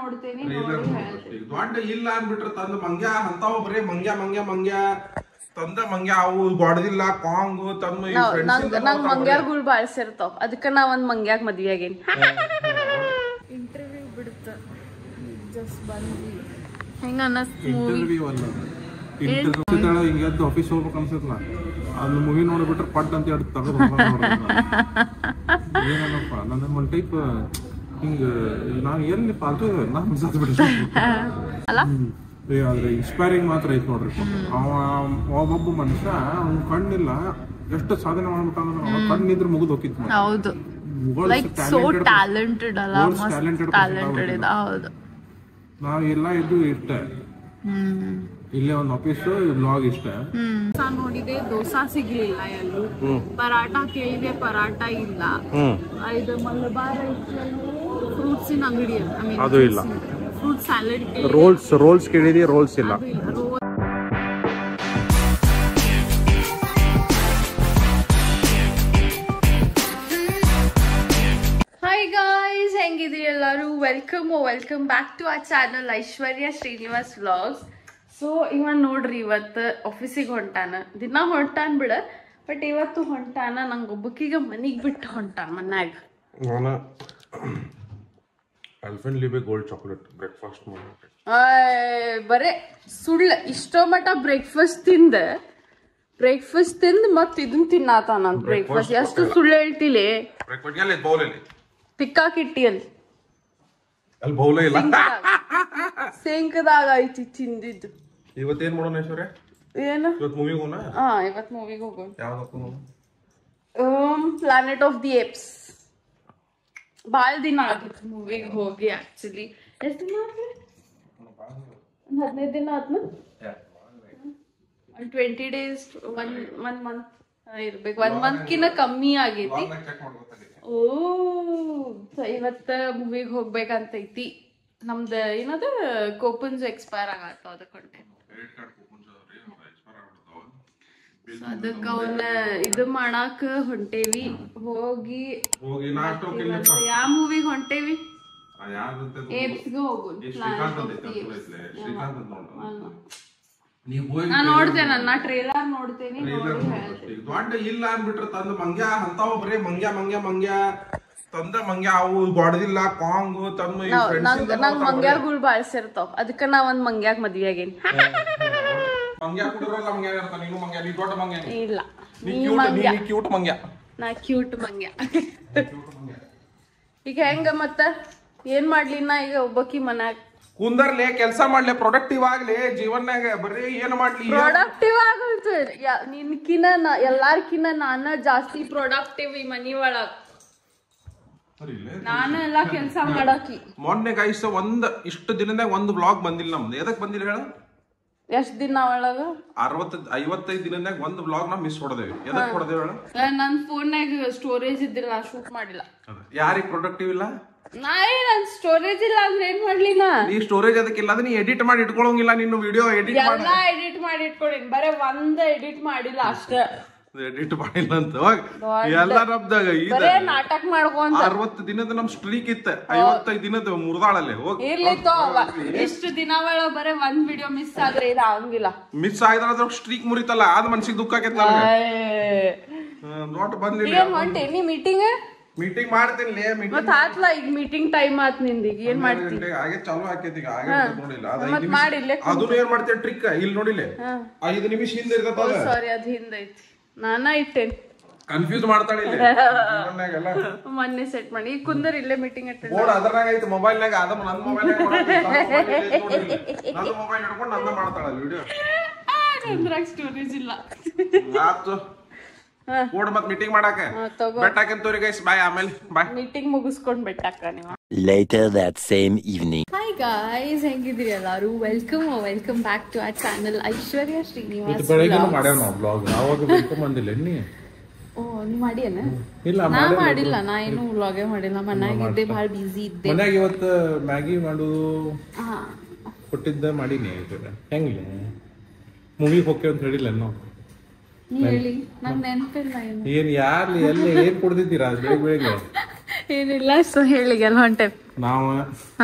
ನೋಡ್ತೇನಿ trailer ನೋಡಿ ಹೇಳ್ತೀನಿ ಈಗ ದೊಡ್ಡ ಇಲ್ಲ ಅನ್ಬಿಟ್ರೆ ತಂದ ಮಂಗ್ಯ ಅಂತಾವ ಬರೀ ಮಂಗ್ಯ ಮಂಗ್ಯ ಮಂಗ್ಯ ತಂದ ಮಂಗ್ಯ ಅವು ಗೊಡದಿಲ್ಲ ಕಾಂಗ್ ತಮ್ಮ ಈ friends ನಂಗ್ ಇಂದ ನಂಗ್ ಮಾತಾಡ್ತಾರೆ. ಮಂಗ್ಯಾರ್ಗಳು ಬಾಳ್ಸಿರ್ತಾವ ಅದಕ್ಕ ನಾ ಒಂದ್ ಮಂಗ್ಯಾಗ ಮದ್ವೆ ಆಗೇನಿ ಇಂಟರ್ವ್ಯೂ ಬಿಡುತ್ತ ಜಸ್ಟ್ ಬಂದ್ವಿ ಹೆಂಗ ಅನ್ನಿಸ್ತು ಮೂವಿ ಇಂಟರ್ವ್ಯೂ ಅಲ್ಲ ಇಂಟರ್ವ್ಯೂ ಹಿಂಗೆ ಎದ್ದು ಆಫೀಸ್ ಹೋಗ್ಬೇಕು ಅನ್ಸತ್ಲ ಅದು ಮೂವಿ ನೋಡ್ಬಿಟ್ರೆ ಪಟ್ ಅಂತ ಎರಡು ತಗದು ಏನಪ್ಪ ನನ್ನ ಒಂದ್ ಟೈಪ್ ಹಿಂಗ ನಾನು ಎಲ್ಲಿ ಪಾಲ್ತು ನಾನು ಸತ್ ಬಿಡಿ ಅಲ್ಲ ಆದ್ರೆ ಇನ್ಸ್ಪೈರಿಂಗ್ ಮಾತ್ರ ಐತ್ ನೋಡ್ರಿ ಅವ ಒಬ್ಬೊಬ್ಬ ಮನುಷ್ಯ ಅವ್ನ ಕಣ್ಣಿಲ್ಲ ಎಷ್ಟು ಸಾಧನೆ ಮಾಡ್ಬಿಟ್ಟ ಅಂದ್ರೆ ಅವ್ನ ಕಣ್ಣಿದ್ರೆ ಮುಗಿದು ಹೋಗಿತ್ತು ಹೌದು ಲೈಕ್ ಸೋ ಟ್ಯಾಲೆಂಟೆಡ್ ಅಲ್ಲ World's ಮಸ್ತ್ talented ಟ್ಯಾಲೆಂಟೆಡ್ ಇದೆ ಹೌದು ನಾವ್ ಎಲ್ಲ ಇದ್ದು ಇಷ್ಟ ಹ್ಮ್ ಇಲ್ಲೇ ಒಂದು ಆಫೀಸ್ ಬ್ಲಾಗ್ ಇಷ್ಟ ದೋಸಾ ನೋಡಿದೆ ದೋಸಾ ಸಿಗ್ಲಿಲ್ಲ ಎಲ್ಲೂ ಪರಾಟ ಕೇಳಿದೆ ಪರಾಟ ಇಲ್ಲ ಇದು ಮಲಬಾರ್ ಫ್ರೂಟ್ಸಿನ ಅಂಗಡಿ ಅದು ಇಲ್ಲ. ಫ್ರೂಟ್ ಸ್ಯಾಲೆಡ್ ರೋಲ್ಸ್ ರೋಲ್ಸ್ ಕೇಳಿದಿ ರೋಲ್ಸ್ ಇಲ್ಲ ಹಾಯ್ ಗಾಯ್ಸ್ ಹೆಂಗಿದ್ರಿ ಎಲ್ಲರೂ welcome welcome back to our channel Aishwarya Srinivas vlogs so ಇವ ನೋಡ್ರಿ ಇವತ್ತು ಆಫೀಸಿಗೆ ಹೊಂಟಾನ ದಿನ ಹೊಂಟಾನ್ ಬಿಡ ಬಟ್ ಇವತ್ತು ಹೊಂಟಾನ ನಂಗೆ ಒಬ್ಬಕೀಗ ಮನಿಗೆ ಬಿಟ್ಟು ಹೊಂಟಾನ ಮನ್ಯಾಗ ನಾನು Alpenliebe gold chocolate breakfast ಮಾಡಿ ಆಯ್, ಬರೇ ಸುಳ್ಳು ಇಷ್ಟೋ ಮಟ ಬ್ರೇಕ್ಫಾಸ್ಟ್ ತಿಂದ ಬ್ರೇಕ್ಫಾಸ್ಟ್ ತಿಂದ್ ಮತ್ ಇದನ್ ತಿನ್ನಾತಾನ ಬ್ರೇಕ್ಫಾಸ್ಟ್ ಎಷ್ಟು ಸುಳ್ಳು ಹೇಳ್ತಿಲಿ ಬ್ರೇಕ್ಫಾಸ್ಟ್ ಎಲ್ಲಿ ಬೌಲಲ್ಲಿ ತಿಕ್ಕಾಕಿಟ್ಟಿ ಅಲ್ಲಿ ಅಲ್ಲಿ ಬೌಲ ಇಲ್ಲ ಸಿಂಕದಾಗ ಐತಿ ತಿಂದಿದ್ದು ಇವತ್ತೇನ್ ಮಾಡೋಣ ಐಶ್ವರ್ಯ ಏನು ಇವತ್ತು ಮೂವಿಗೆ ಹೋಗೋಣ ಹಾ ಇವತ್ ಮೂವಿಗೆ ಹೋಗೋಣ ಯಾವ್ದು ಪ್ಲಾನೆಟ್ ಆಫ್ ದಿ ಏಪ್ಸ್ ಭಾಳ ದಿನ ಆಗಿತ್ತು ಮೂವಿಗೆ ಹೋಗಿ ಆಕ್ಚುಲಿ ಎಷ್ಟು ದಿನ ಆತ್ರಿ ಒಂದ್ ಹದಿನೈದು ದಿನ ಆತ್ನ ಒಂದ್ twenty days one one month ಇರ್ಬೇಕು ಒನ್ ಮಂತ್ಕಿನ್ನ ಕಮ್ಮಿ ಆಗೈತಿ ಓ ಸೊ ಇವತ್ತ ಮೂವಿಗೆ ಹೋಗ್ಬೇಕಂತೈತಿ ನಮ್ದು ಏನದ ಕೋಪನ್ಸ್ ಎಕ್ಸ್ಪೈರ್ ಆಗತ್ತ ಅದಕ್ಕೆ ಹೊಂಟೇನಿ ಅದಕ್ಕೆ ಅವನ್ನ ಇದು ಮಾಡಾಕ ಹೊಂಟೇವಿ ಹೋಗಿ ಹೋಗಿ ನಾಷ್ಟು ಯಾವ ಮೂವಿಗೆ ಹೊಂಟೇವಿ ಯಾವ್ದು ಏಪ್ಸ್ಗೆ ಹೋಗೋಣ ಶ್ರೀಕಾಂತ್ ಅಂತ ಐತೆ, ಅದು ಐತ್ಲೆ. ಶ್ರೀಕಾಂತ್ ಅಂತ ನೋಡು. ನೀವ್ ಹೋಗಿ ನಾ ನೋಡ್ತೇನೆ ನಾ ಟ್ರೇಲರ್ ನೋಡ್ತೇನೆ ನೋಡಿ ಹೇಳ್ತೇನೆ ಈಗ ದೊಡ್ಡ ಇಲ್ಲ ಅನ್ಬಿಟ್ರೆ ತಂದ ಮಂಗ್ಯ ಅಂತಾವ ಬರೀ ಮಂಗ್ಯ ಮಂಗ್ಯ ಮಂಗ್ಯ ತಂದ ಮಂಗ್ಯ ಅವು ಗೊಡದಿಲ್ಲ ಕಾಂಗ್ ತಮ್ಮ ಈ friends ನಂಗ್ ಇಂದ ನಂಗ್ ಮಂಗ್ಯಾರ್ಗಳು ಬಾಳ್ಸಿರ್ತಾವ ಅದಕ್ಕ ನಾ ಒಂದ್ ಮಂಗ್ಯಾಗ ಮದ್ವೆ ಆಗೇನಿ ಮಂಗ್ಯ ಕುಡಿದ್ರಲ್ಲ ಮಂಗ್ಯ ಇರ್ತಾನ ನೀನು ಮಂಗ್ಯ ನೀ ದೊಡ್ಡ ಮಂಗ್ಯ ನೀ. ಇಲ್ಲ ನೀ ನೀ ಕ್ಯೂಟ್ ಮಂಗ್ಯ ನೀ ಕ್ಯೂಟ್ ಮಂಗ್ಯ ನಾ ಕ್ಯೂಟ್ ಮಂಗ್ಯ ಈಗ ಹೆಂಗ ಮತ್ತ ಏನ್ ಮಾಡ್ಲಿ ನಾ ಈಗ ಒಬ್ಬಕಿ ಮನ್ಯಾಗ ಕುಂದರ್ಲೆ ಕೆಲಸ ಮಾಡ್ಲೆ ಪ್ರೊಡಕ್ಟಿವ್ ಆಗ್ಲಿ ಜೀವನ್ಯಾಗ ಬರೀ ಏನ್ ಮಾಡ್ಲಿ ಪ್ರೊಡಕ್ಟಿವ್ ಆಗಲ್ತು ನಿನ್ಕಿನ ನಾ ಎಲ್ಲಾರ್ಕಿನ ನಾನ ಜಾಸ್ತಿ ಪ್ರೊಡಕ್ಟಿವ್ ಈ ಮನಿ ಒಳಗ್ ನಾನು ಎಲ್ಲಾ ಕೆಲ್ಸ ಮಾಡಾಕಿ ಮೊನ್ನೆ ಗೈಸ್ ಒಂದ್ ಇಷ್ಟು ದಿನದಾಗ ಒಂದ್ ಬ್ಲಾಗ್ ಬಂದಿಲ್ಲ ನಮ್ದು ಎದಕ್ ಬಂದಿಲ್ಲ ಹೇಳ ಎಷ್ಟ್ ದಿನ ಒಳಗ ಅರವತ್ತ ಐವತ್ತೈದು ದಿನದಾಗ ಒಂದ್ ಬ್ಲಾಗ್ ನಾ ಮಿಸ್ ಹೊಡೆದೇವಿ ಎದಕ್ ಹೊಡೆದೇವಿ ಹೇಳ ಏ, ನನ್ ಫೋನ್ಯಾಗ ಸ್ಟೋರೇಜ್ ಇದ್ದಿಲ್ಲ ನಾ ಶೂಟ್ ಮಾಡಿಲ್ಲ ಯಾರಿಗ್ ಪ್ರೊಡಕ್ಟಿವ್ ಇಲ್ಲ ನಾ ಏ ನನ್ ಸ್ಟೋರೇಜ್ ಇಲ್ಲ ಅಂದ್ರೆ ಏನ್ ಮಾಡ್ಲಿ ನಾ ನೀ ಸ್ಟೋರೇಜ್ ಅದಕ್ಕಿಲ್ಲ ಅಂದ್ರೆ ನೀ ಎಡಿಟ್ ಮಾಡಿ ಇಟ್ಕೊಳಂಗಿಲ್ಲ ನಿನ್ನ ವಿಡಿಯೋ ಎಡಿಟ್ ಮಾಡಿ ಎಲ್ಲಾ ಎಡಿಟ್ ಮಾಡಿ ಇಟ್ಕೊಳೀನಿ ಬರೇ ಒಂದ್ ಎಡಿಟ್ ಮಾಡಿಲ್ಲ ಅಷ್ಟೇ ಎಡಿಟ್ ಮಾಡಿಲ್ಲ ಅಂತ ಹೋಗ್ ಎಲ್ಲ ನಮ್ದಾಗ ಇದ ಬರೇ ನಾಟಕ ಮಾಡ್ಕೊಂತ ಅರವತ್ತು ದಿನದ ನಮ್ ಸ್ಟ್ರೀಕ್ ಇತ್ತ ಐವತ್ತೈದು ದಿನದ ಮುರ್ದಾಳಲ್ಲಿ ಹೋಗ್ ಇರ್ಲಿತ್ತು ಇಷ್ಟು ದಿನ ಒಳಗ ಬರೇ ಒಂದ್ ವಿಡಿಯೋ ಮಿಸ್ ಆದ್ರೆ ಇದು ಆಗಂಗಿಲ್ಲ ಮಿಸ್ ಆಗಿದ್ರ ಅದ್ರ ಸ್ಟ್ರೀಕ್ ಮುರಿತಲ್ಲ ಅದ್ ಮನ್ಸಿಗೆ ದುಃಖ ಆಕೈತಿ ನನಗೆ ನೋಟ್ ಬಂದಿಲ್ಲ ಏನ್ ಹೊಂಟೆ ನೀ ಮೀಟಿಂಗ್ ಮೀಟಿಂಗ್ ಮಾಡ್ತೀನಿ ಮೀಟಿಂಗ್ ಮತ್ ಆತ್ಲ ಈಗ ಮೀಟಿಂಗ್ ಟೈಮ್ ಆತ್ ನಿಂದ ಈಗ ಏನ್ ಮಾಡ್ತಿ ಗಂಟೆಗೆ ಹಾಗೆ ಚಾಲು ಆಕೈತಿ ಈಗ ಹಾಗೆ ನೋಡಿಲ್ಲ ಅದ ಐದ್ ಮತ್ ನಿಮಿಷ ಮಾಡಿ ಇಲ್ಲೇ ಅದನ್ನು ಏನ್ ಮಾಡ್ತೀಯ ಟ್ರಿಕ್ ಇಲ್ಲಿ ನೋಡಿಲ್ಲ ಐದು ನಿಮಿಷ ಹಿಂದೆ ಇರ್ತದ ಅದ ಸಾರಿ ಅದ್ ಹಿಂದೈತಿ ನಾನ ಇಟ್ಟೇನಿ ಕನ್ಫ್ಯೂಸ್ ಮಾಡ್ತಾಳೆ ಇಲ್ಲಿ ಜೀವನ್ಯಾಗೆಲ್ಲ ಮೊನ್ನೆ ಸೆಟ್ ಮಾಡಿ ಈಗ ಕುಂದರ್ ಇಲ್ಲೇ ಮೀಟಿಂಗ್ ಅಟೆಂಡ್ ಬೋರ್ಡ್ ಅದ್ರಾಗ ಐತಿ ಮೊಬೈಲ್ನಾಗ ಅದ ನನ್ನ ಮೊಬೈಲ್ ನನ್ನ ಮೊಬೈಲ್ ಹಿಡ್ಕೊಂಡು ನನ್ನ ಮಾಡ್ತಾಳಲ್ಲ ವಿಡಿಯೋ ನಂದ್ರಾಗ ಸ್ಟೋರೇಜ್ ಇಲ್ಲ ಆತು ಬೋರ್ಡ್ ಮತ್ ಮೀಟಿಂಗ್ ಮಾಡಾಕ ಹಾ, ತಗೋ ಬೆಟ್ಟ ಹಾಕಂತವ್ರಿ ಗೈಸ್ ಬಾಯ್ ಆಮೇಲೆ ಬಾಯ್ ಮೀಟಿಂಗ್ ಮುಗಿಸ್ಕೊಂಡ್ ಬಿಟ್ಟಾಕ ನೀವು Later that same evening. Hi guys ಹೆಂಗಿದ್ರಿ ಎಲ್ಲಾರು welcome welcome back to our channel Aishwarya Srinivas ಬೆಳಗ್ಗೆ ಮಾಡ್ಯಾವ ನಾವು ಬ್ಲಾಗ್ ಅವಾಗ ಬಿಟ್ಕೊಂಡ್ ಬಂದಿಲ್ಲ ನೀ ಓ ನೀವ್ ಮಾಡಿಯನ ಇಲ್ಲ ನಾ ಮಾಡಿಲ್ಲ ನಾ ಏನು ವ್ಲಾಗೇ ಮಾಡಿಲ್ಲ ಮನ್ಯಾಗಿದ್ದೆ ಭಾಳ ಬಿಸಿ ಇದ್ದೆ ಮನ್ಯಾಗ ಇವತ್ತು ಮ್ಯಾಗಿ ಮಾಡುದು ಹಾ ಕೊಟ್ಟಿದ್ದ ಮಾಡೀನಿ ಹೆಂಗಿಲ್ಲ ಮೂವಿಗೆ ಹೋಗ್ತೇವೆ ಅಂತ ಹೇಳಿಲ್ಲ ನಾವು ನೀ ಹೇಳಿ ನಂಗ್ ನೆನಪಿಲ್ಲ ಏನು ಏನ್ ಯಾರ್ಲಿ ಎಲ್ಲಿ ಏನ್ ಕೊಡ್ತಿದ್ದೀರಾ ಬೆಳಿಗ್ಗೆ ಬೆಳಿಗ್ಗೆ ಏನಿಲ್ಲ ಸೊ ಹೇಳಿ ಎಲ್ಲ ಹೊಂಟೆ ನಾವು ಹಾ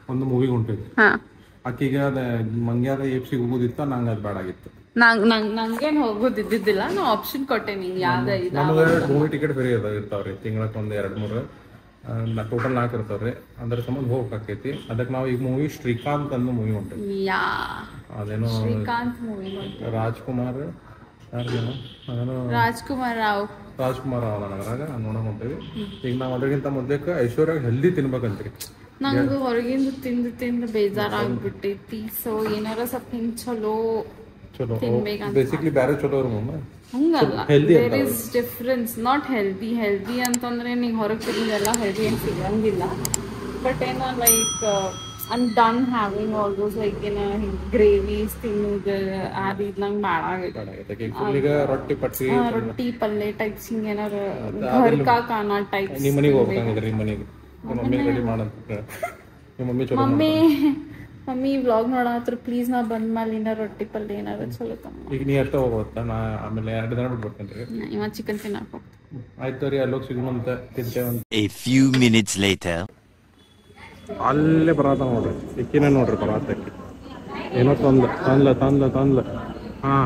ಒಂದು ಮೂವಿಗೆ ಹೊಂಟಿದ್ವಿ ಹಾ ಆಕಿಗೆ ಅದ ಮಂಗ್ಯಾದ ಏಪ್ಸಿಗೆ ಹೋಗೋದಿತ್ತ ನಂಗೆ ಅದು ಬೇಡ ಆಗಿತ್ತು ನಂಗ್ ನಂಗ್ ನಂಗೇನ್ ಹೋಗೋದಿದ್ದಿದ್ದಿಲ್ಲ ನಾ ಆಪ್ಷನ್ ಕೊಟ್ಟೆ ನಿಂಗೆ ಯಾವ್ದ ಇದ ನಮಗೆ ಮೂವಿ ಟಿಕೆಟ್ ಫ್ರೀ ಅದ ಇರ್ತಾವ್ರಿ ತಿಂಗಳಕ್ಕೆ ಒಂದು ಎರಡು ಮೂರು ಟೋಟಲ್ ನಾಲ್ಕು ಇರ್ತಾವ್ರಿ ಅದ್ರ ಸಂಬಂಧ ಹೋಗ್ಬೇಕಾಕೈತಿ ಅದಕ್ಕೆ ನಾವು ಈಗ ಮೂವಿ ಶ್ರೀಕಾಂತ್ ಅನ್ನೋ ಮೂವಿ ಹೊಂಟಿವಿ ಯಾ ಅದೇನೋ ಶ್ರೀಕಾಂತ್ ಮೂವಿ ರಾಜ್ಕುಮಾರ್ ಯಾರ್ದೇನೋ ಅದೇನೋ ರಾಜ್ಕುಮಾರ್ ರಾವ್ ರಾಜ್ಕುಮಾರ್ ಅವನ ನನಗರಾಗ ನೋಡಕ್ ಹೊಂಟೇವಿ ಈಗ ನಾವು ಅದ್ರಗಿಂತ ಮೊದ್ಲಕ್ಕೆ ಐಶ್ವರ್ಯ ಹೆಲ್ದಿ ತಿನ್ಬೇಕಂತ್ರಿ ನಂಗೆ ಹೊರಗಿಂದ ತಿಂದು ತಿಂದು ಬೇಜಾರಾಗ್ಬಿಟ್ಟೈತಿ ಸೊ ಏನಾರ ಸ್ವಲ್ಪ ಹಿಂಗ್ ಚಲೋ ಚಲೋ ತಿನ್ಬೇಕಂತ. ಬೇಸಿಕ್ಲಿ ಬ್ಯಾರೆ ಚಲೋ ಇರೋ ಹಂಗಲ್ಲ Healthy there is difference not healthy healthy ಅಂತಂದ್ರೆ ನೀವು ಹೊರಗೆ ತಿನ್ನೋದೆಲ್ಲ ಹೆಲ್ದಿ ಏನು ಸಿಗಂಗಿಲ್ಲ ಬಟ್ ಏನೋ like I'm done having all those like ಏನ ಗ್ರೇವೀಸ್ ತಿನ್ನೋದು ಅದು ಇದು ನಂಗೆ ಮಾಡಾಗೈತೆ ಈಗ ರೊಟ್ಟಿ ಪಟ್ಟಿ ರೊಟ್ಟಿ ಪಲ್ಯ ಟೈಪ್ಸ್ ಹಿಂಗೆ ಏನಾರ ಘರ್ ಕಾ ಖಾನಾ ಟೈಪ್ಸ್ ನಿಮ್ಮ ಮನೆಗೆ ಹೋಗ್ಬೇಕಂಗಿದ್ರಿ ನಿಮ್ಮ ಮನೆಗೆ ನಿಮ್ಮ ಮಮ್ಮಿ ರೆಡಿ ಮಾಡಂತ ನಿಮ್ಮ ಮಮ್ಮಿ ಚಲೋ ಮಮ್ಮಿ ಮಮ್ಮಿ ವ್ಲಾಗ್ ನೋಡತ್ರ ಪ್ಲೀಸ್ ನಾ ಬಂದ ಮೇಲೆ ಏನಾರ ರೊಟ್ಟಿ ಪಲ್ಯ ಏನಾರ ಚಲೋ ತಮ್ಮ ಈಗ ನೀ ಎಷ್ಟೋ ಹೋಗೋತ್ತ ನಾ ಆಮೇಲೆ ಎರಡು ದಿನ ಬಿಟ್ಟು ಬರ್ತೀನಿ ಇವ ಚಿಕನ್ ತಿನ್ನಕ್ ಹೋಗ್ತೀನಿ ಆಯ್ತು ರೀ ಅಲ್ಲೋಗಿ ಸಿಗುಮಂತ ತಿಂತೇವಂತ A few minutes later. ಅಲ್ಲೇ ಬರಾತ ನೋಡ್ರಿ ಇಕ್ಕಿನ ನೋಡ್ರಿ ಬರಾತಕ್ಕೆ ಏನೋ ತಂದ ತಂದ್ಲ ತಂದ್ಲ ತಂದ್ಲ ಹಾ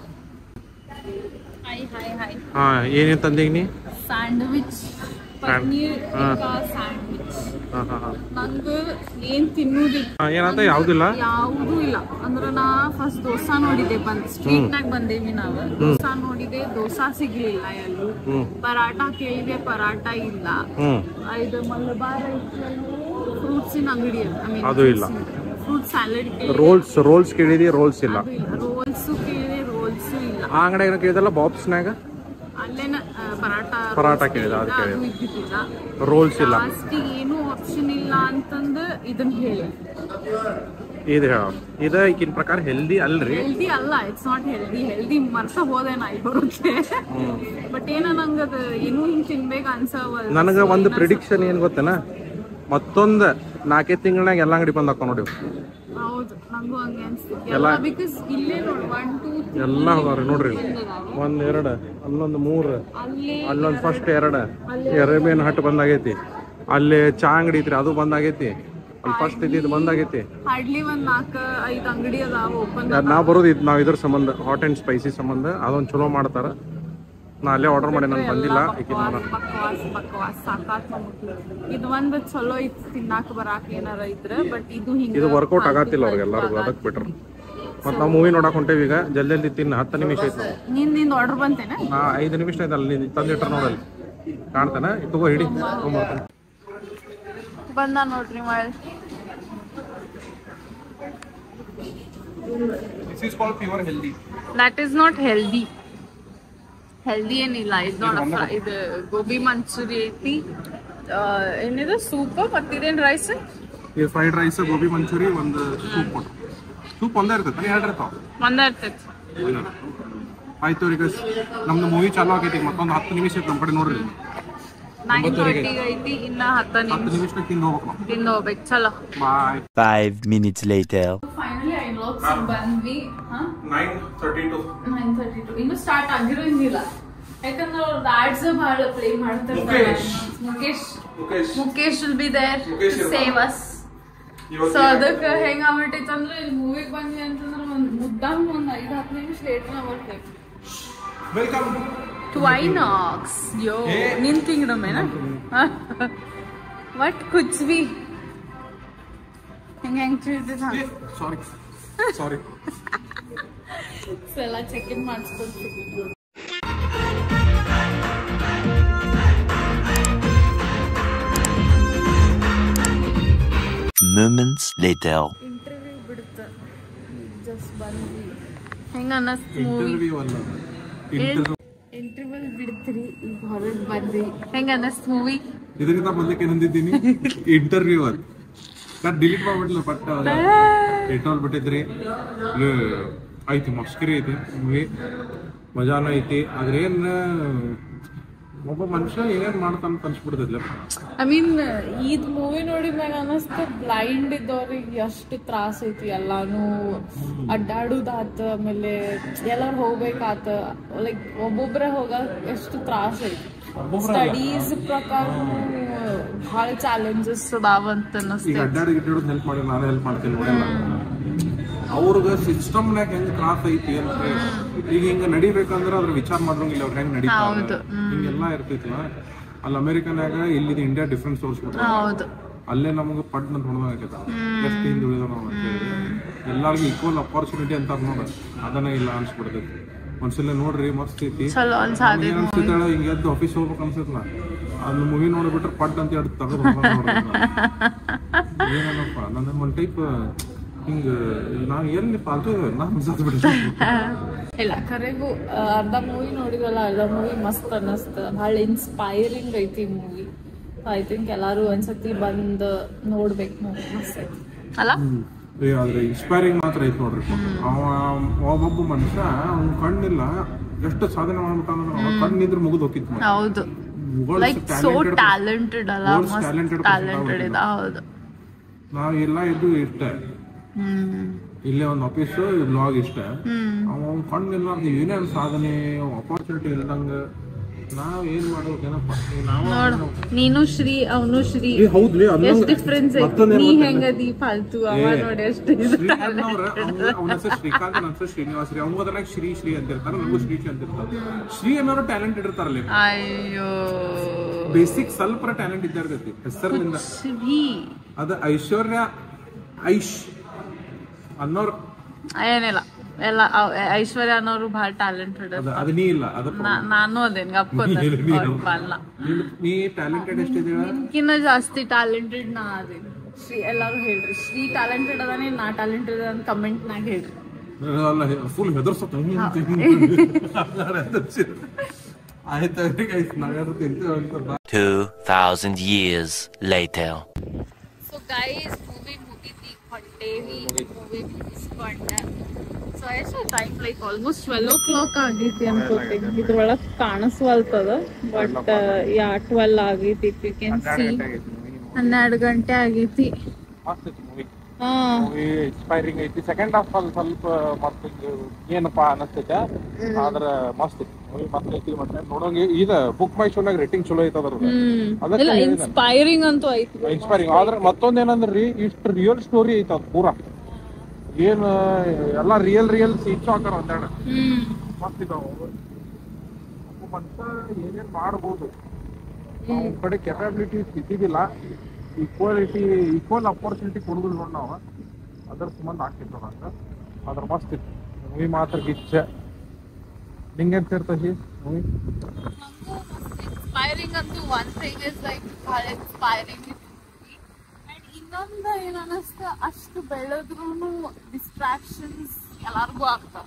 ಹಾಯ್ ಹಾಯ್ ಹಾಯ್ ಹಾ ಏನೇನ್ ತಂದೀಗ ನೀ ಸ್ಯಾಂಡ್ವಿಚ್ ಪನ್ನೀರ್ ಟಿಕ್ಕಾ ಸ್ಯಾಂಡ್ವಿಚ್ ಹಾ ಹಾ ಹಾ ನಂಗೆ ಏನ್ ತಿನ್ನುದಿಲ್ಲ ಹಾ, ಏನಾತ ಯಾವ್ದಿಲ್ಲ ಯಾವುದೂ ಇಲ್ಲ ಅಂದ್ರೆ ನಾ ಫಸ್ಟ್ ದೋಸಾ ನೋಡಿದೆ ಬಂದ್ ಸ್ಟ್ರೀಟ್ ನಾಗ ಬಂದೇವಿ ನಾವು ದೋಸಾ ನೋಡಿದೆ ದೋಸಾ ಸಿಗ್ಲಿಲ್ಲ ಎಲ್ಲೂ ಹ್ಮ್ ಪರಾಟ ಕೇಳಿದೆ ಪರಾಟ ಇಲ್ಲ ಹ್ಮ್ ಇದು ಮಲಬಾರ್ ಫ್ರೂಟ್ಸಿನ ಅಂಗಡಿ ಐ ಅದು ಇಲ್ಲ. ಫ್ರೂಟ್ ಸ್ಯಾಲಡ್ ರೋಲ್ಸ್ ರೋಲ್ಸ್ ಕೇಳಿದಿ ರೋಲ್ಸ್ ಇಲ್ಲ ಅದು ಇಲ್ಲ ರೋಲ್ಸು ಕೇಳಿದೆ ರೋಲ್ಸು ಇಲ್ಲ ಆ ಅಂಗಡಿಯಾಗ ಕೇಳಿದಲ್ಲ ಬಾಬ್ಸ್ನಾಗ ಅಲ್ಲೇನ ಆ, ಪರಾಟ ಪರಾಟ rolls ಕೇಳಿದೆ, ಅದು ಕೇಳಿದೆ, ಕೇಳಿದೆ. ಅದು ಇದ್ದಿದ್ದಿಲ್ಲ ರೋಲ್ಸ್ ಇಲ್ಲ ಲಾಸ್ಟಿಗೆ ಏನು ಆಪ್ಷನ್ ಇಲ್ಲ ಅಂತಂದು ಇದನ್ನ ಹೇಳಿ ಇದು ಹೇಳ ಇದು ಈಗಿನ ಪ್ರಕಾರ ಹೆಲ್ದಿ ಅಲ್ರಿ ಹೆಲ್ದಿ ಅಲ್ಲ ಇಟ್ಸ್ ನಾಟ್ ಹೆಲ್ದಿ ಹೆಲ್ದಿ ಮರ್ಸ ಹೋದೆ ನಾ ಬರುತ್ತೆ ಬಟ್ ಏನ ನಂಗೆ ಅದು ಏನೂ ಹಿಂಗ್ ತಿನ್ಬೇಕು ಅನ್ಸವಲ್ ನನಗೆ ಒಂದು ಪ್ರಿಡಿಕ್ಷನ್ ಏನ್ ಗೊತ್ತೇನ ಮತ್ತೊಂದು ನಾಲ್ಕೈದು ತಿಂಗಳಾಗ ಎಲ್ಲ ಅಂಗಡಿ ಬಂದ್ ಹಾಕೊಂಡ್ ನೋಡಿ ಹೌದು ನಂಗೂ ಹಂಗೆ ಅನ್ಸುತ್ತೆ ಎಲ್ಲ ಬಿಕಾಸ್ ಇಲ್ಲೇ ನೋಡಿ ಒನ್ ಟೂ ಎಲ್ಲ ಹೋಗಾರ ನೋಡ್ರಿ ಒಂದ್ ಎರಡ್ ಅಲ್ಲೊಂದ್ ಮೂರ್ ಅಲ್ಲಿ ಅಲ್ಲೊಂದ್ ಫಸ್ಟ್ ಎರಡ್ ಎರೇಬಿಯನ್ ಹಟ್ ಬಂದಾಗೈತಿ ಅಲ್ಲಿ ಚಾ ಅಂಗಡಿ ಐತ್ರಿ ಅದು ಬಂದಾಗೈತಿ ಅಲ್ಲಿ ಫಸ್ಟ್ ಇದ್ದಿದ್ದು ಬಂದಾಗೈತಿ ಹಾರ್ಡ್ಲಿ ಒಂದ್ ನಾಲ್ಕು ಐದು ಅಂಗಡಿ ಅದಾವ ಓಪನ್ ನಾ ಬರೋದು ಇದು ನಾವ್ ಇದ್ರ ಸಂಬಂಧ ಹಾಟ್ ಅಂಡ್ ಸ್ಪೈಸಿ ಸಂಬಂಧ ಅದೊಂದ್ ಚಲೋ ಮಾಡ್ತಾರ ನಾ ಅಲ್ಲೇ ಆರ್ಡರ್ ಮಾಡಿ ನಾನು ಬಂದಿಲ್ಲ ಈಕಿನ ಮನ ಬಕ್ವಾಸ್ ಬಕ್ವಾಸ್ ಸಾಕಾತ್ ನಮ್ಗೆ ಇದು ಒಂದ್ ಚಲೋ ಇತ್ತು ತಿನ್ನಾಕ ಬರಾಕ ಏನಾರ ಇದ್ರ ಬಟ್ ಇದು ಹಿಂಗ ಇದು ವರ್ಕೌಟ್ ಆಗತ್ತಿಲ್ಲ ಅವ್ರಿಗೆ ಎಲ್ಲರಿಗೂ ಅದಕ್ಕೆ ಬಿಟ್ರು ಮತ್ ನಾವು ಮೂವಿ ನೋಡಕ್ ಹೊಂಟೇವಿ ಈಗ ಜಲ್ದಿ ಜಲ್ದಿ ತಿನ್ನ ಹತ್ತು ನಿಮಿಷ ಐತಿ ನಾವು ನಿನ್ ನಿಂದ ಆರ್ಡರ್ ಬಂತೇನ ನಾ ಐದು ನಿಮಿಷ ಐತಲ್ಲ ನೀನು ತಂದಿಟ್ರ ನೋಡಲ್ಲಿ ಕಾಣ್ತಾನ ತಗೋ ಹಿಡಿ ತೊಗೊಂಬರ್ತೀನಿ ಬಂದ ನೋಡ್ರಿ ಮಳ್ this is call pure healthy that is not healthy healthy ಏನಿಲ್ಲ ಇದು ನೋಡ ಇದು ಗೋಬಿ ಮಂಚೂರಿ ಐತಿ ಆ, ಏನಿದೆ ಸೂಪ್ ಮತ್ತಿದೇನ್ ರೈಸ್ ಇದು ಫ್ರೈಡ್ ರೈಸ್ ಗೋಬಿ ಮಂಚೂರಿ ಒಂದು ಸೂಪ್ ಕೊಟ್ಟು ಸೂಪ್ ಒಂದೇ ಇರ್ತೈತೆ ಎರಡು ಇರ್ತಾವ ಒಂದ ಇರ್ತೈತಿ ಆಯ್ತು ಈಗ ನಮ್ದು ಮೂವಿ ಚಾಲು ಆಗೈತಿ ಮತ್ತೊಂದು ಹತ್ತು ನಿಮಿಷ ಐತಿ ನಮ್ಮ ಕಡೆ ನೋಡ್ರಿ ನೈನ್ ಥರ್ಟಿಗೆ ಐತಿ ಇನ್ನ ಹತ್ತ ಹತ್ತು ನಿಮಿಷ ನಿಮಿಷ ತಿಂದು ಹೋಗ್ಬೇಕು ನಾವು ತಿಂದು ಹೋಗ್ಬೇಕು ಚಲೋ bye Five minutes later. Finally ಐಲಾಕ್ಸ್ ಬಂದ್ವಿ ಹಾ nine thirty two nine thirty two ಇನ್ನು ಸ್ಟಾರ್ಟ್ ಆಗಿರೋಂಗಿಲ್ಲ ಯಾಕಂದ್ರೆ ಅವ್ರದ್ದು ಆಡ್ಸ್ ಬಹಳ ಪ್ಲೇ ಮಾಡ್ತಿರ್ತಾರೆ Mukesh. Mukesh Mukesh Mukesh will be there Mukesh too ಇರ್ತಾನೆ. ಸೇವ್ ಅಸ್ ಸೊ ಅದಕ್ಕೆ ಹೆಂಗ್ ಆಗ್ಬಿಟ್ಟೈತೆ ಅಂದ್ರೆ ಇಲ್ಲಿ ಮೂವಿಗೆ ಬಂದ್ವಿ ಅಂತಂದ್ರೆ ಒಂದ್ ಮುದ್ದಾಮ್ ಒಂದ್ ಐದ್ ಹತ್ತು ನಿಮಿಷ ಲೇಟ್ ಬರ್ತೇವೆ ವೆಲ್ಕಮ್ ಟ್ವೈನಾಕ್ಸ್ ಯೋ ಏ. ನಿನ್ ಕಿಂಗ್ಡಮ್ ಏನ ಬಟ್ ಕುಚ್ ಬಿ ಹೆಂಗ್ ಹೆಂಗ್ ತಿಳಿದ ಸಾರಿ ಸಾರಿ ಎಲ್ಲ ಚೆಕ್ ಇನ್ ಮಾಡಿಸ್ಕೊಡ್ತೀವಿ Moments later. ಇಂಟರ್ವ್ಯೂ ಬಿಡುತ್ತ ಜಸ್ಟ್ ಬಂದ್ವಿ ಹೆಂಗ ಅನ್ನಿಸ್ತು ಮೂವಿ ಇಂಟರ್ವ್ಯೂ ಅಲ್ಲ ಇಂಟರ್ವ್ಯೂ ಇಂಟರ್ವ್ಯೂ ಬಿಡ್ತೀರಿ ಈಗ ಹೊರಗೆ ಬಂದ್ವಿ ಹೆಂಗ ಅನ್ನಿಸ್ತು ಮೂವಿ ಇದಕ್ಕಿಂತ ಮೊದಲಕ್ಕೆ ಏನಂದಿದ್ದೀನಿ ಇಂಟರ್ವ್ಯೂ ಅದು ನಾನು ಡಿಲೀಟ್ ಮಾಡ್ಬಿಡ್ಲಿಲ್ಲ ಬಟ್ ಇಟ್ಟೋಲ್ ಬಿಟ್ಟಿದ್ರಿ ಇದು ಐತಿ ಮಸ್ಕರಿ ಐತಿ ಮೂವಿ ಮಜಾನು ಐತಿ ಆದ್ರೆ ಏನ್ ಒಬ್ಬ ಮನುಷ್ಯ ಏನೇನ್ ಮಾಡ್ತಾನ ಅಂತ ಅನ್ಸ್ಬಿಡ್ತೈತ್ಲ ಐ ಮೀನ್ ಇದ್ ಮೂವಿ ನೋಡಿ ಮ್ಯಾಗ ಅನ್ನಿಸ್ತು ಬ್ಲೈಂಡ್ ಇದ್ದವ್ರಿಗೆ ಎಷ್ಟು ತ್ರಾಸ ಐತಿ ಎಲ್ಲಾನು ಅಡ್ಡಾಡುದಾತ ಆಮೇಲೆ ಎಲ್ಲಾರು ಹೋಗ್ಬೇಕಾತ ಲೈಕ್ ಒಬ್ಬೊಬ್ರೆ ಹೋಗಕ್ ಎಷ್ಟು ತ್ರಾಸ ಐತಿ ಸ್ಟಡೀಸ್ ಪ್ರಕಾರ ಭಾಳ ಚಾಲೆಂಜಸ್ ಅದಾವಂತ ಈಗ ಅನ್ನಿಸ್ತೈತಿ ಅಡ್ಡಾಡಿ ಗಿಡ್ಡಾಡೋದು ಹೆಲ್ಪ್ ಮಾಡಿ ನಾನು ಹೆಲ್ಪ್ ಮಾಡ್ತೀನಿ ನೋಡಲ್ಲ ಅವ್ರಿಗೆ ಸಿಸ್ಟಮ್ನಾಗ ಹೆಂಗ್ ತ್ರಾಸ ಐತಿ ಅಂತ ಹೇಳಿ. ಈಗ ಹಿಂಗ ನಡಿಬೇಕಂದ್ರ ಅದ್ರ ವಿಚಾರ ಮಾಡ್ರಂಗಿಲ್ಲ ಅವ್ರ ಹೆಂಗ್ ನಡೀತಾರ ಹೌದು. ಹಿಂಗೆಲ್ಲ ಇರ್ತೈತಿಲ್ಲ ಅಲ್ಲಿ ಅಮೆರಿಕನ್ಯಾಗ ಇಲ್ಲಿ ಇಂಡಿಯಾ ಡಿಫ್ರೆಂಟ್ ಸೋರ್ಸ್ ಹೌದು ಅಲ್ಲೇ ನಮಗೆ ಪಡ್ ಅಂತ ಹೊಡೆದಾಗೈತ ಎಷ್ಟು ಹಿಂದೆ ಉಳಿದ ನಾವು ಅಂತೇಳಿ ಎಲ್ಲಾರ್ಗು ಈಕ್ವಲ್ ಅಪಾರ್ಚುನಿಟಿ ಅಂತಾರ ನೋಡ ಅದನ್ನ ಇಲ್ಲ ಅನ್ಸ್ಬಿಡ್ತೈತಿ ಒಂದ್ಸಲ ನೋಡ್ರಿ ಮಸ್ತ್ ಐತಿ ಚಲೋ ಅನ್ಸಾದೆ ಏನ್ ಅನ್ಸ್ತೈತಾಳ ಹಿಂಗ ಎದ್ದು ಆಫೀಸ್ ಹೋಗ್ಬೇಕು ಅನ್ಸತ್ಲ ಅದ್ ಮೂವಿ ನೋಡ್ಬಿಟ್ರೆ ಪಟ್ ಅಂತ ಎರಡು ತಗದು ಏನಪ್ಪ ನನ್ನ ಒಂದ್ ಟೈಪ್ ಹಿಂಗ ನಾವ್ ಎಲ್ಲಿ ಪಾಲ್ತು ನಾ ಅನ್ಸತ್ ಬಿಡ್ತೀನಿ ಇಲ್ಲ ಕರೆಗೂ ಆ, ಅರ್ಧ ಮೂವಿ ನೋಡಿದಲ್ಲ ಅರ್ಧ ಮೂವಿ ಮಸ್ತ್ ಅನ್ನಿಸ್ತ ಭಾಳ ಇನ್ಸ್ಪೈರಿಂಗ್ ಐತಿ ಮೂವಿ ಐ ಥಿಂಕ್ ಎಲ್ಲಾರು ಒಂದ್ಸತಿ ಬಂದ್ ನೋಡ್ಬೇಕು ನೋಡಿ ಮಸ್ತ್ ಐತಿ ಅಲ್ಲ ಏ, ಆದ್ರೆ ಇನ್ಸ್ಪೈರಿಂಗ್ ಮಾತ್ರ ಐತ್ ನೋಡ್ರಿ ಅವ ಒಬ್ಬೊಬ್ಬ ಮನುಷ್ಯ ಅವ್ನ ಕಣ್ಣಿಲ್ಲ ಎಷ್ಟು ಸಾಧನೆ ಮಾಡ್ಬಿಟ್ಟಾನಂದ್ರ ಅವ ಕಣ್ಣಿದ್ರೆ ಮುಗಿದು ಹೋಗಿತ್ತು ಹೌದು ಲೈಕ್ ಸೋ ಟ್ಯಾಲೆಂಟೆಡ್ ಅಲ್ಲ World's ಮಸ್ತ್ talented ಟ್ಯಾಲೆಂಟೆಡ್ ಇದೆ ಹೌದು ನಾವ್ ಎಲ್ಲ ಇದ್ದು ಇಷ್ಟ ಹ್ಮ್ ಇಲ್ಲೇ ಒಂದು ಆಫೀಸ್ ಬ್ಲಾಗ್ ಇಷ್ಟ ಹ್ಮ್ ಅವ ಕಣ್ಣಿಲ್ಲ ಅಂತ ಏನೇನ್ ಸಾಧನೆ ಅಪಾರ್ಚುನಿಟಿ ಇಲ್ದಂಗ ನಾವ್ ಏನ್ ಮಾಡ್ಬೇಕೇನಪ್ಪ ಈಗ ನಾವ ನೋಡು ನೀನು ಶ್ರೀ ಅವನು ಶ್ರೀ ಏ, ಹೌದ್ಲಿ ಅದನ್ನ- ಎಷ್ಟ್ ಡಿಫ್ರೆನ್ಸ್ ಐತಿ ಮತ್ತೊಂದ್ ಏನ್ ನೀ ಗೊತ್ತಾ? ಹೆಂಗದಿ ಫಾಲ್ತು ಅವ ಏ, ನೋಡಿ ಎಷ್ಟು ಇದು ಶ್ರೀಕಾಂತ್ ಅವ್ರ ಅವನ ಹೆಸರು ಶ್ರೀಕಾಂತ್ ನನ್ನ ಹೆಸರು ಶ್ರೀನಿವಾಸ್ ರೀ ಅವ್ನು ಅದ್ರಾಗ ಶ್ರೀ ಶ್ರೀ ಅಂತಿರ್ತಾರ ನನಗೂ ಶ್ರೀ ಶ್ರೀ ಅಂತಿರ್ತಾರೆ ಶ್ರೀ ಅನ್ನೋರು ಟ್ಯಾಲೆಂಟ್ ಇರ್ತಾರಲ್ಲ ಅಯ್ಯೋ ಬೇಸಿಕ್ ಸ್ವಲ್ಪ ಟ್ಯಾಲೆಂಟ್ ಇದ್ದಿರ್ತೈತಿ ಹೆಸರಿನಿಂದ ಶ್ರೀ ಅದ ಐಶ್ವರ್ಯ ಐಶ್ ಅನ್ನೋರು ಏನಿಲ್ಲ ಎಲ್ಲ ಅವ್- ಐಶ್ವರ್ಯ ಅನ್ನೋರು ಭಾಳ ಟ್ಯಾಲೆಂಟೆಡ್ ಅದ ಅದ ನೀ ಇಲ್ಲ ಅದ ನಾನು ಅದೇನ್ ಗಪ್ಪ ಅಲ್ಲ ನೀ ಟ್ಯಾಲೆಂಟೆಡ್ ಎಷ್ಟಿದೆ ನಿಮ್ಕಿನ್ನ ಜಾಸ್ತಿ ಟ್ಯಾಲೆಂಟೆಡ್ ನಾ ಅದೇನಿ ಶ್ರೀ ಎಲ್ಲಾರು ಹೇಳ್ರಿ ಶ್ರೀ ಟ್ಯಾಲೆಂಟೆಡ್ ಅದಾನೆ ನಾ ಟ್ಯಾಲೆಂಟೆಡ್ ಅಂತ ಕಮೆಂಟ್ ನಾಗ ಹೇಳ್ರಿ ಅಲ್ಲ ಫುಲ್ ಹೆದರ್ಸತ್ತ ಆಯ್ತು ಆಯ್ತು ನಾಗಾದ್ರು ತಿಂತೀವಿ ಅಂತ 2,000 years later. So guys movie ಮುಗಿತಿ ಹೊಂಟೇವಿ ಮೂವಿ ಮುಗಿಸ್ಕೊಂಡೆ ಸೊ ಎಷ್ಟು time like almost twelve o'clock ಆಗೈತಿ ಅನ್ಕೋತೀನಿ ಇದ್ರೊಳಗೆ ಕಾಣಿಸ್ವಲ್ತದ ಬಟ್ ಯಾ ಟ್ವೆಲ್ ಆಗೈತಿ ಯು ಕ್ಯಾನ್ ಸಿ ಹನ್ನೆರಡು ಗಂಟೆ ಆಗೈತಿ ಹಾ ಮೂವಿ ಇನ್ಸ್ಪೈರಿಂಗ್ ಐತಿ ಸೆಕೆಂಡ್ ಹಾಫ್ ಅಲ್ಲಿ ಸ್ವಲ್ಪ ಮಸ್ತ್ ಏನಪ್ಪಾ ಅನಸ್ತೈತೆ ಆದ್ರ ಮಸ್ತ್ ಐತಿ ಮೂವಿ ಮಸ್ತ್ ಐತಿ ಮತ್ತೆ ನೋಡೋಂಗೆ ಇದ ಬುಕ್ ಮೈ ಶೋನಾಗ ರೇಟಿಂಗ್ ಚಲೋ ಐತ ಅದ್ರ ಹ್ಮ್ ಅದಕ್ಕೆ ಇಲ್ಲ ಹೇಳಿದೆ. ಇನ್ಸ್ಪೈರಿಂಗ್ ಅಂತೂ ಐತಿ ಇನ್ಸ್ಪೈರಿಂಗ್ ಆದ್ರ ಮತ್ತೊಂದ್ ಏನಂದ್ರಿ ಇಷ್ಟು ರಿಯಲ್ ಸ್ಟೋರಿ ಐತ ಅದ್ ಪೂರಾ ಏನ್ ಎಲ್ಲಾ ರಿಯಲ್ ರಿಯಲ್ ಸೀನ್ಸ್ ಹಾಕಾರ ಒಂದೆರಡು ಹ್ಮ್ ಮಸ್ತ್ ಇದಾವ ಒಬ್ಬ ಮನುಷ್ಯ ಏನೇನ್ ಮಾಡ್ಬೋದು ಅವ್ನ ಕಡೆ ಕೆಪಾಬಿಲಿಟಿ ಇದ್ದಿದ್ದಿಲ್ಲ ಈಕ್ವಾಲಿಟಿ ಈಕ್ವಲ್ ಅಪರ್ಚುನಿಟಿ ಕೊಡುದಿಲ್ಲ ನೋಡಿ ನಾವು ಅದ್ರ ಸಂಬಂಧ ಆಗ್ತಿತ್ತು ನಂಗ ಅದ್ರ ಮಸ್ತ್ ಇತ್ತು ಮೂವಿ ಮಾತ್ರ ಗಿಚ್ಚ ನಿಂಗೇನ್ ಸೇರ್ತೈತಿ ಮೂವಿ ಇನ್ಸ್ಪೈರಿಂಗ್ ಅಂತೂ ಒನ್ ಥಿಂಗ್ ಇಸ್ ಲೈಕ್ ಭಾಳ ಇನ್ಸ್ಪೈರಿಂಗ್ ಅಂಡ್ ಇನ್ನೊಂದು ಏನ್ ಅನಸ್ತ ಅಷ್ಟು ಬೆಳೆದ್ರು ಡಿಸ್ಟ್ರಾಕ್ಷನ್ಸ್ ಎಲ್ಲಾರ್ಗೂ ಆಗ್ತಾವ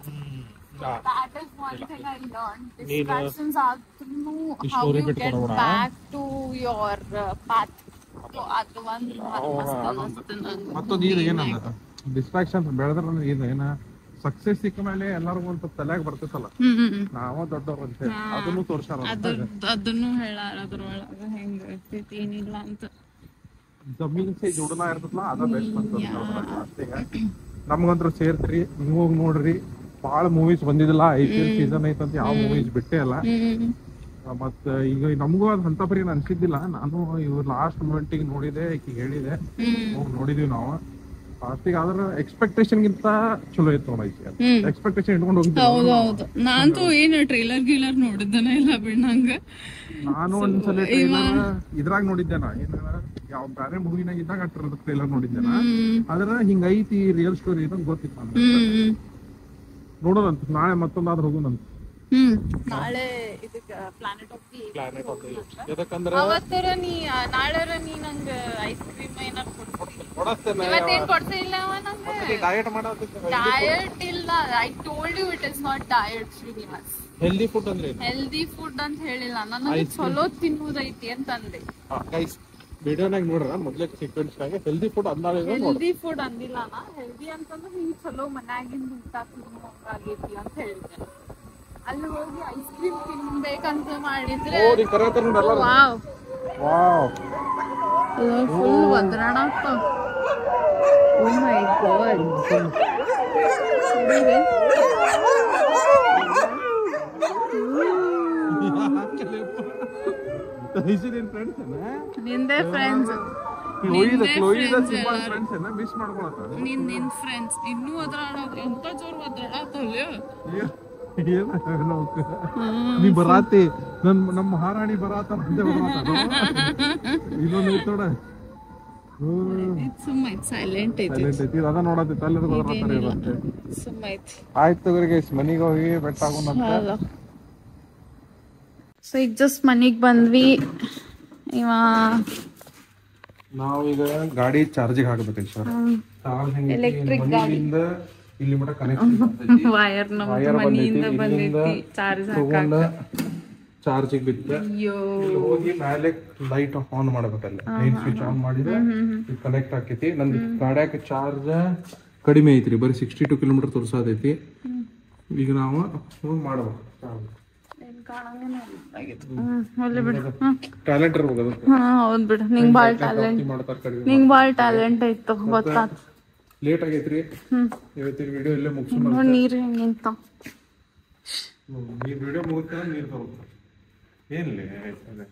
That is one thing I learned. Distractions ಆದ್ರೂ how you get back to your uh, path. So ಅದು ಒಂದು ಮಸ್ತ್ ಅನಸ್ತು ನಂಗೆ. ಮತ್ತೊಂದು ಇದು ಏನಂದ ಡಿಸ್ಟ್ರಾಕ್ಷನ್ ಬೆಳೆದ್ರ ಇದು ಏನ ಸಕ್ಸೆಸ್ ಸಿಕ್ಕ ಮೇಲೆ ಎಲ್ಲರಿಗೂ ಒಂದು ತಲೆಯಾಗ ಬರ್ತೈತಲ್ಲ ಹ್ಮ್ ಹ್ಮ್ ಹ್ಮ್. ನಾವ ದೊಡ್ಡವ್ರು ಅಂತ ಹೇಳಿ ಅದನ್ನು ತೋರ್ಸಾರ ಅದ್ರ ಅದನ್ನು ಹೇಳಾರ ಅದ್ರೊಳಗ ಹೆಂಗ ಇರ್ತೈತಿ ಏನಿಲ್ಲ ಅಂತ ಜಮೀನ್ ಸೇ ಜೋಡನ ಇರ್ತದಲ್ಲ ಅದ ಬೆಸ್ಟ್ ಅಂತ ನಮ್ಗಂತ್ರ ಸೇರ್ತ್ರಿ ನೀವು ಹೋಗಿ ನೋಡ್ರಿ ಬಾಳ ಮೂವೀಸ್ ಬಂದಿದಿಲ್ಲ ಐ ಪಿ ಎಲ್ ಸೀಸನ್ ಐತಂತ ಯಾವ ಮೂವೀಸ್ ಬಿಟ್ಟೇ ಇಲ್ಲ ಹ್ಮ್ ಮತ್ತ ಈಗ ನಮಗೂ ಅದ್ ಅಂತ ಪರಿ ಅನ್ಸಿದ್ದಿಲ್ಲ ನಾನು ಇವ್ರು ಲಾಸ್ಟ್ ಮೂಮೆಂಟಿಗೆ ನೋಡಿದೆ ಈಕಿ ಹೇಳಿದೆ ಹ್ಮ್ ಹೋಗಿ ನೋಡಿದೀವಿ ನಾವು ಲಾಸ್ಟಿಗೆ ಆದ್ರ ಎಕ್ಸ್ಪೆಕ್ಟೇಷನ್ ಗಿಂತ ಚಲೋ ಇತ್ತು ನೋಡಿ ಹ್ಮ್. ಎಕ್ಸ್ಪೆಕ್ಟೇಷನ್ ಇಟ್ಕೊಂಡು ಹೌದು ಹೋಗಿದ್ದೆ ಹೌದು ನಾನಂತೂ ಏನು ಟ್ರೈಲರ್ ಗೀಲರ್ ನೋಡಿದ್ದನ ಇಲ್ಲ ಬಿಡಂಗ ನಾನು ಒಂದ್ಸಲ ಟ್ರೈಲರ್ ಇದ್ರಾಗ ನೋಡಿದ್ದೆ ನಾ ಏನ ಯಾವ ಬೇರೆ ಮೂವಿನಾಗ ಇದ್ದಾಗ ಟ್ರೈಲರ್ ನೋಡಿದ್ದೆ ನಾ ಹ್ಮ್ ಆದ್ರ ಹಿಂಗ ಐತಿ ರಿಯಲ್ ಸ್ಟೋರಿ ಅಂತ ಗೊತ್ತಿತ್ತು ನನಗೆ ಹ್ಮ್ ಹ್ಮ್ ನೋಡೋಣಂತ ನಾಳೆ ಮತ್ತೊಂದಾದ್ರೂ ಹೋಗೋಣಂತ ಹ್ಮ್ ನಾಳೆ ಇದಕ್ಕ ಪ್ಲಾನೆಟ್ ಆಫ್ ದಿ ಯಾಕಂದ್ರ ಅವತ್ತರ ನೀ ನಾಳೆರ ನೀ ನಂಗ ಐಸ್ ಕ್ರೀಮ್ ಏನಾರ ಕೊಡ್ತೀನಿ ಇವತ್ತೇನ್ ಕೊಡ್ತಾ ಇಲ್ಲ ಅವ ನಂಗೆ ಡಯಟ್ ಮಾಡೋದಕ್ಕೆ ಡಯಟ್ ಇಲ್ಲ I told you it is not diet Srinivas healthy food ಅಂದ್ರೆ ಏನು ಹೆಲ್ದಿ ಫುಡ್ ಅಂತ ಹೇಳಿಲ್ಲ ನನಗೆ ಚಲೋ ತಿನ್ನುವುದೈತಿ ಅಂತಂದೆ ಗೈಸ್ ವಿಡಿಯೋನಾಗ ನೋಡ್ರ ಮೊದ್ಲೇ ಸೀಕ್ವೆನ್ಸ್ ನಾಗ ಹೆಲ್ದಿ ಫುಡ್ ಅಂದಾಗ ನೋಡಿ ಹೆಲ್ದಿ ಫುಡ್ ಅಂದಿಲ್ಲ ನಾ ಹೆಲ್ದಿ ಅಂತಂದ್ರೆ ಹಿಂಗ್ ಚಲೋ ಮನ್ಯಾಗಿಂದ ಊಟ ತಿನ್ನೋಂಗಾಗೈತಿ ಅಂತ ಹೇಳಿದೆ ಅಲ್ಲಿ ಹೋಗಿ ಐಸ್ ಕ್ರೀಮ್ ತಿನ್ಬೇಕಂತ ಮಾಡಿದ್ರೆ ಓ ನೀ ಕರೆ ಹತ್ರ ನೋಡಲ್ಲ ವಾವ್ ವಾವ್ ಫುಲ್ ಒದ್ರಾಣ ಓ ಮೈ ಗಾಡ್ ಐಶ್ವರ್ಯನ್ ಫ್ರೆಂಡ್ಸ್ ನಿಂದೆ ಫ್ರೆಂಡ್ಸ್ ಫ್ರೆಂಡ್ಸ್ ಮಿಸ್ ಮಾಡ್ಕೊಳತ್ತ ನಿನ್ ನಿನ್ ಫ್ರೆಂಡ್ಸ್ ಇನ್ನೂ ಅದ್ರಾಡ ಎಂತ ಜೋರ್ ಅದ್ರಾಡತ್ತಲ್ಲ ನೀ ಬರಾತಿ ನನ್ ನಮ್ಮ ಮಹಾರಾಣಿ ಬರಾತ ಅಂತ ಇನ್ನೊಂದು ಐತ್ ನೋಡ ಸುಮ್ಮ ಐತ್ ಸೈಲೆಂಟ್ ಐತಿ ಸೈಲೆಂಟ್ ಐತಿ ಅದ ನೋಡತ್ತಿತ್ತು ಅಲ್ಲಿ ಬರತ್ತಾರ ಇವತ್ತು ಸುಮ್ಮ ಐತಿ ಆಯ್ತು ತಗೋರಿ ಗೈಸ್ ಮನಿಗೆ ಹೋಗಿ ಬೆಟ್ಟ ಆಗೋಣ ಸೊ ಈಗ ಜಸ್ಟ್ ಮನಿಗ್ ಬಂದ್ವಿ ಇವ ನಾವೀಗ ಗಾಡಿ ಚಾರ್ಜಿಗೆ ಹಾಕ್ಬೇಕೈತಿ ಸರ್ ಚಾರ್ಜ್ Electric ಮನೆಯಿಂದ ಇಲ್ಲಿ ಮಟ ಕನೆಕ್ಷನ್ ವೈರ್ ನಮ್ Wire ಮನಿಯಿಂದ ಬಂದೈತಿ, ಬಂದೈತಿ ಇಲ್ಲಿಂದ ಚಾರ್ಜ್ ತಗೊಂಡ ಹಾಕಾಕ ಚಾರ್ಜಿಗೆ ಬಿತ್ತ ಅಯ್ಯೋ ಇಲ್ಲಿ ಹೋಗಿ ಮೇಲೆ ಲೈಟ್ ಆನ್ ಮಾಡ್ಬೇಕಲ್ಲ ಮೇನ್ ಸ್ವಿಚ್ ಆನ್ ಮಾಡಿದ್ರೆ ಕನೆಕ್ಟ್ ಆಕೈತಿ ನಂದು ಗಾಡ್ಯಾಗ ಚಾರ್ಜ್ ಕಡಿಮೆ ಐತ್ರಿ ಬರೀ ಸಿಕ್ಸ್ಟಿ ಟು ಕಿಲೋಮೀಟರ್ ತೋರ್ಸಾದೈತಿ ಈಗ ನಾವು ಹೋಗಿ ಮಾಡ್ಬೇಕು ಒಳ್ಳೆ ಬಿಡು ಹ್ಮ್. ಟ್ಯಾಲೆಂಟ್ ಇರ್ಬೇಕು ಅದಕ್ಕೆ ಹಾ ಹೌದ್ ಬಿಡು ನಿಂಗ್ ಬಾಳ್ ಟ್ಯಾಲೆಂಟ್ ಮಾಡ್ತಾರೆ ಕಡಿಮೆ ನಿಂಗ್ ಬಾಳ್ ಟ್ಯಾಲೆಂಟ್ ಐತು ಗೊತ್ತಾತ ಲೇಟ್ ಆಗೈತ್ರಿ ಇವತ್ತಿನ ವಿಡಿಯೋ ಇಲ್ಲೇ ಮುಗಿಸೋಣ ನೋಡ್ ನೀರ್ ಹೆಂಗಿಂತ ಈ ವಿಡಿಯೋ ಮುಗಿದ ನೀರು ತಗೋಬೇಕು ಏನ್ಲೇ ಅದೇ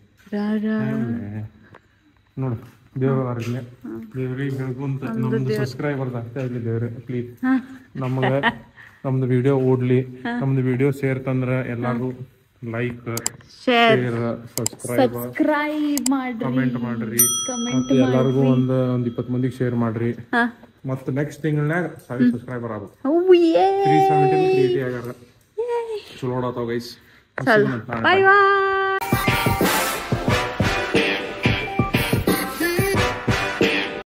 ನೋಡು ದೇವರೇ ದೇವ್ರಿಗೆ ಬೆಳಗುಂತ ನಮ್ದು ಸಬ್ಸ್ಕ್ರೈಬರ್ ಆಗ್ತಾ ಇಲ್ಲಿ ದೇವ್ರೆ ಪ್ಲೀಸ್ ನಮಗ ನಮ್ದು ವಿಡಿಯೋ ಓಡ್ಲಿ ನಮ್ದು ವಿಡಿಯೋ ಸೇರ್ತಂದ್ರ ಎಲ್ಲಾರು like share share subscribe subscribe ಮಾಡ್ರಿ ಕಮೆಂಟ್ ಮಾಡ್ರಿ ಕಮೆಂಟ್ ಮತ್ತೆ ಎಲ್ಲಾರ್ಗು ಒಂದ್ ಒಂದ್ ಇಪ್ಪತ್ ಮಂದಿಗೆ ಶೇರ್ ಮಾಡ್ರಿ ಹಾ ಮತ್ತೆ ನೆಕ್ಸ್ಟ್ ತಿಂಗಳನ್ಯಾಗ ಸಾವಿರ ಸಬ್ಸ್ಕ್ರೈಬರ್ ಆಗ್ಬೇಕು ಓ ಯೇ ತ್ರೀ ಸೆವೆಂಟಿ ತ್ರೀ ಏಟಿ ಆಗ್ಯಾರ ಚಲೋ ಆಡತ್ತಾವ ಗೈಸ್ ಬಾಯ್ ಬಾಯ್